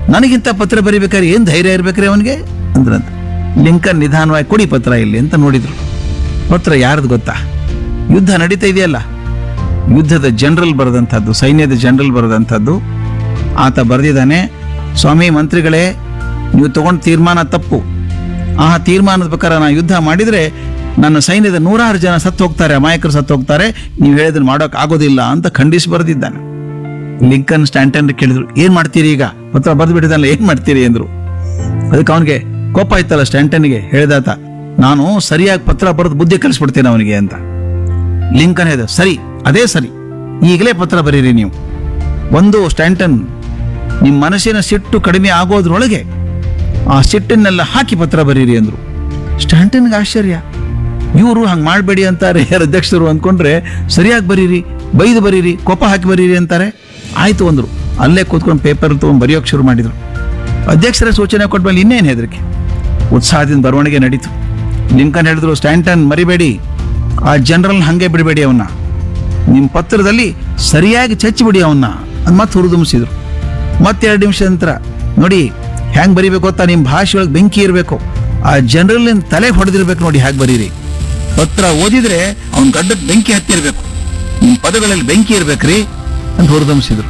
ನನಗಿಂತ ಪತ್ರ ಬರಿಬೇಕಾದ್ರೆ ಏನ್ ಧೈರ್ಯ ಇರ್ಬೇಕ್ರಿ ಅವನಿಗೆ ಅಂದ್ರಂತ ಲಿಂಕನ್ ನಿಧಾನವಾಗಿ ಕೊಡಿ ಪತ್ರ ಇಲ್ಲಿ ಅಂತ ನೋಡಿದ್ರು ಪತ್ರ ಯಾರ್ದು ಗೊತ್ತಾ ಯುದ್ಧ ನಡೀತಾ ಇದೆಯಲ್ಲ ಯುದ್ಧದ ಜನರಲ್ ಬರೆದಂಥದ್ದು ಸೈನ್ಯದ ಜನರಲ್ ಬರೆದಂಥದ್ದು ಆತ ಬರೆದಿದ್ದಾನೆ ಸ್ವಾಮಿ ಮಂತ್ರಿಗಳೇ ನೀವು ತಗೊಂಡ ತೀರ್ಮಾನ ತಪ್ಪು ಆ ತೀರ್ಮಾನದ ಪ್ರಕಾರ ನಾ ಯುದ್ಧ ಮಾಡಿದ್ರೆ ನನ್ನ ಸೈನ್ಯದ ನೂರಾರು ಜನ ಸತ್ತು ಹೋಗ್ತಾರೆ ಅಮಾಯಕರು ಸತ್ತು ಹೋಗ್ತಾರೆ ನೀವು ಹೇಳಿದ್ರೆ ಮಾಡೋಕೆ ಆಗೋದಿಲ್ಲ ಅಂತ ಖಂಡಿಸಿ ಬರೆದಿದ್ದಾನೆ ಲಿಂಕನ್ ಸ್ಟ್ಯಾಂಟನ್ ಕೇಳಿದ್ರು ಏನ್ ಮಾಡ್ತೀರಿ ಈಗ ಪತ್ರ ಬರೆದು ಬಿಟ್ಟಿದ್ದಲ್ಲ ಏನ್ ಮಾಡ್ತೀರಿ ಅಂದ್ರು ಅದಕ್ಕೆ ಅವನಿಗೆ ಕೋಪ ಆಯ್ತಲ್ಲ ಸ್ಟ್ಯಾಂಟನ್ಗೆ ಹೇಳಿದಾತ ನಾನು ಸರಿಯಾಗಿ ಪತ್ರ ಬರೆದು ಬುದ್ಧಿ ಕಲಿಸ್ಬಿಡ್ತೇನೆ ಅವನಿಗೆ ಅಂತ ಲಿಂಕನ್ ಹೇಳಿದ ಸರಿ ಅದೇ ಸರಿ ಈಗಲೇ ಪತ್ರ ಬರೀರಿ ನೀವು ಒಂದು ಸ್ಟ್ಯಾಂಟನ್ ನಿಮ್ಮ ಮನಸ್ಸಿನ ಸಿಟ್ಟು ಕಡಿಮೆ ಆಗೋದ್ರೊಳಗೆ ಆ ಸಿಟ್ಟನ್ನೆಲ್ಲ ಹಾಕಿ ಪತ್ರ ಬರೀರಿ ಅಂದ್ರು ಸ್ಟ್ಯಾಂಟನ್ಗೆ ಆಶ್ಚರ್ಯ ಇವರು ಹಂಗೆ ಮಾಡಬೇಡಿ ಅಂತಾರೆ ಯಾರು ಅಧ್ಯಕ್ಷರು ಅಂದ್ಕೊಂಡ್ರೆ ಸರಿಯಾಗಿ ಬರೀರಿ ಬೈದು ಬರೀರಿ ಕೋಪ ಹಾಕಿ ಬರೀರಿ ಅಂತಾರೆ ಆಯ್ತು ಅಂದ್ರು ಅಲ್ಲೇ ಕೂತ್ಕೊಂಡು ಪೇಪರ್ ತೊಗೊಂಡು ಬರೆಯೋಕೆ ಶುರು ಮಾಡಿದ್ರು ಅಧ್ಯಕ್ಷರ ಸೂಚನೆ ಕೊಟ್ಮೇಲೆ ಇನ್ನೇನು ಹೆದರಿಕೆ ಉತ್ಸಾಹದಿಂದ ಬರವಣಿಗೆ ನಡೀತು ಲಿಂಕನ್ ಹೇಳಿದ್ರು ಸ್ಟ್ಯಾಂಟನ್ ಮರಿಬೇಡಿ ಆ ಜನರಲ್ ಹಂಗೆ ಬಿಡಬೇಡಿ ಅವನ್ನ ನಿಮ್ಮ ಪತ್ರದಲ್ಲಿ ಸರಿಯಾಗಿ ಚಚ್ಚಿಬಿಡಿ ಅವನ್ನ ಅದು ಮತ್ತೆ ಹುರಿದುಂಬಿಸಿದ್ರು ಮತ್ತೆರಡು ನಿಮಿಷ ನಂತರ ನೋಡಿ ಹೆಂಗ್ ಬರಿಬೇಕು ಗೊತ್ತಾ ನಿಮ್ಮ ಭಾಷೆ ಒಳಗೆ ಬೆಂಕಿ ಇರಬೇಕು ಆ ಜನರಲ್ ತಲೆಗೆ ಹೊಡೆದಿರ್ಬೇಕು ನೋಡಿ ಹೇಗೆ ಬರೀರಿ ಪತ್ರ ಓದಿದ್ರೆ ಅವನ ಗಡ್ಡಕ್ಕೆ ಬೆಂಕಿ ಹತ್ತಿರ್ಬೇಕು ನಿಮ್ಮ ಪದಗಳಲ್ಲಿ ಬೆಂಕಿ ಇರ್ಬೇಕ್ರಿ ಅಂತ ಹುರಿದುಂಬಿಸಿದ್ರು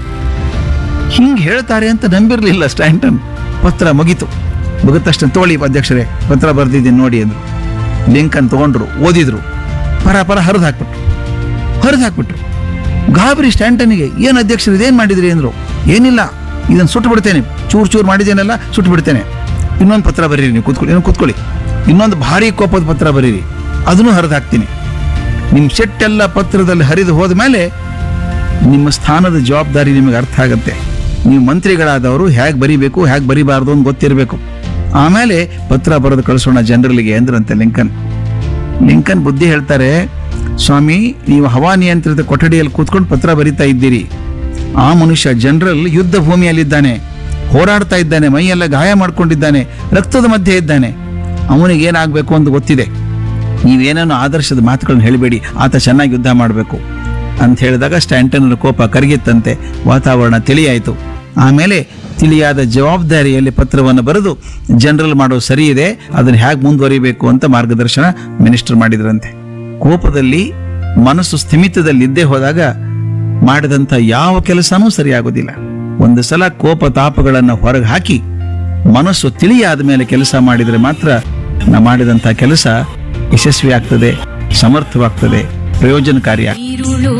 ಹಿಂಗ್ ಹೇಳ್ತಾರೆ ಅಂತ ನಂಬಿರ್ಲಿಲ್ಲ ಸ್ಟ್ಯಾಂಟನ್ ಪತ್ರ ಮುಗೀತು ಮುಗಿದ ತಕ್ಷಣ ತೋಳಿ ಅಧ್ಯಕ್ಷರೇ ಪತ್ರ ಬರ್ದಿದ್ದೀನಿ ನೋಡಿ ಅಂದ್ರು ಲಿಂಕನ್ ತಗೊಂಡ್ರು ಓದಿದ್ರು ಪರ ಪರ ಹರಿದು ಹಾಕ್ಬಿಟ್ರು ಹರಿದು ಹಾಕ್ಬಿಟ್ರು ಗಾಬರಿ ಸ್ಟ್ಯಾಂಟನ್ಗೆ ಏನು ಅಧ್ಯಕ್ಷರು ಇದೇನು ಮಾಡಿದ್ರಿ ಅಂದ್ರು ಏನಿಲ್ಲ ಇದನ್ನು ಸುಟ್ಟು ಬಿಡ್ತೇನೆ ಚೂರು ಚೂರು ಮಾಡಿದ್ದೇನೆಲ್ಲ ಸುಟ್ಟು ಬಿಡ್ತೇನೆ ಇನ್ನೊಂದು ಪತ್ರ ಬರೀರಿ ನೀವು ಕೂತ್ಕೊಳ್ಳಿ ಏನು ಕೂತ್ಕೊಳ್ಳಿ ಇನ್ನೊಂದು ಭಾರಿ ಕೋಪದ ಪತ್ರ ಬರೀರಿ ಅದನ್ನು ಹರಿದು ಹಾಕ್ತೀನಿ ನಿಮ್ಮ ಸೆಟ್ಟೆಲ್ಲ ಪತ್ರದಲ್ಲಿ ಹರಿದು ಹೋದ ಮೇಲೆ ನಿಮ್ಮ ಸ್ಥಾನದ ಜವಾಬ್ದಾರಿ ನಿಮಗೆ ಅರ್ಥ ಆಗುತ್ತೆ ನೀವು ಮಂತ್ರಿಗಳಾದವರು ಹೇಗೆ ಬರಿಬೇಕು ಹೇಗೆ ಬರಿಬಾರ್ದು ಅಂತ ಗೊತ್ತಿರಬೇಕು ಆಮೇಲೆ ಪತ್ರ ಬರೆದು ಕಳಿಸೋಣ ಜನರಲ್ಗೆ ಅಂದ್ರಂತೆ ಲಿಂಕನ್ ಲಿಂಕನ್ ಬುದ್ಧಿ ಹೇಳ್ತಾರೆ ಸ್ವಾಮಿ ನೀವು ಹವಾನಿಯಂತ್ರಿತ ಕೊಠಡಿಯಲ್ಲಿ ಕೂತ್ಕೊಂಡು ಪತ್ರ ಬರಿತಾ ಇದ್ದೀರಿ ಆ ಮನುಷ್ಯ ಜನರಲ್ ಯುದ್ಧ ಭೂಮಿಯಲ್ಲಿದ್ದಾನೆ ಹೋರಾಡ್ತಾ ಇದ್ದಾನೆ ಮೈಯೆಲ್ಲ ಗಾಯ ಮಾಡ್ಕೊಂಡಿದ್ದಾನೆ ರಕ್ತದ ಮಧ್ಯೆ ಇದ್ದಾನೆ ಅವನಿಗೆ ಏನಾಗಬೇಕು ಅಂತ ಗೊತ್ತಿದೆ ನೀವೇನೇನೋ ಆದರ್ಶದ ಮಾತುಗಳನ್ನ ಹೇಳಬೇಡಿ ಆತ ಚೆನ್ನಾಗಿ ಯುದ್ಧ ಮಾಡಬೇಕು ಅಂತ ಹೇಳಿದಾಗ ಸ್ಟ್ಯಾಂಟನ್ ಕೋಪ ಕರಗಿತ್ತಂತೆ ವಾತಾವರಣ ತಿಳಿಯಾಯಿತು ಆಮೇಲೆ ತಿಳಿಯಾದ ಜವಾಬ್ದಾರಿಯಲ್ಲಿ ಪತ್ರವನ್ನು ಬರೆದು ಜನರಲ್ ಮಾಡೋ ಸರಿ ಇದೆ ಅದನ್ನು ಹೇಗೆ ಮುಂದುವರಿಬೇಕು ಅಂತ ಮಾರ್ಗದರ್ಶನ ಮಿನಿಸ್ಟರ್ ಮಾಡಿದ್ರಂತೆ ಕೋಪದಲ್ಲಿ ಮನಸ್ಸು ಸ್ಥಿಮಿತದಲ್ಲಿದ್ದೇ ಹೋದಾಗ ಮಾಡಿದಂಥ ಯಾವ ಕೆಲಸನೂ ಸರಿಯಾಗೋದಿಲ್ಲ ಒಂದು ಸಲ ಕೋಪ ತಾಪಗಳನ್ನು ಹೊರಗೆ ಹಾಕಿ ಮನಸ್ಸು ತಿಳಿಯಾದ ಮೇಲೆ ಕೆಲಸ ಮಾಡಿದರೆ ಮಾತ್ರ ನಾ ಮಾಡಿದಂಥ ಕೆಲಸ ಯಶಸ್ವಿ ಆಗ್ತದೆ ಸಮರ್ಥವಾಗ್ತದೆ ಪ್ರಯೋಜನಕಾರಿ ಆಗ್ತದೆ ಈರುಳು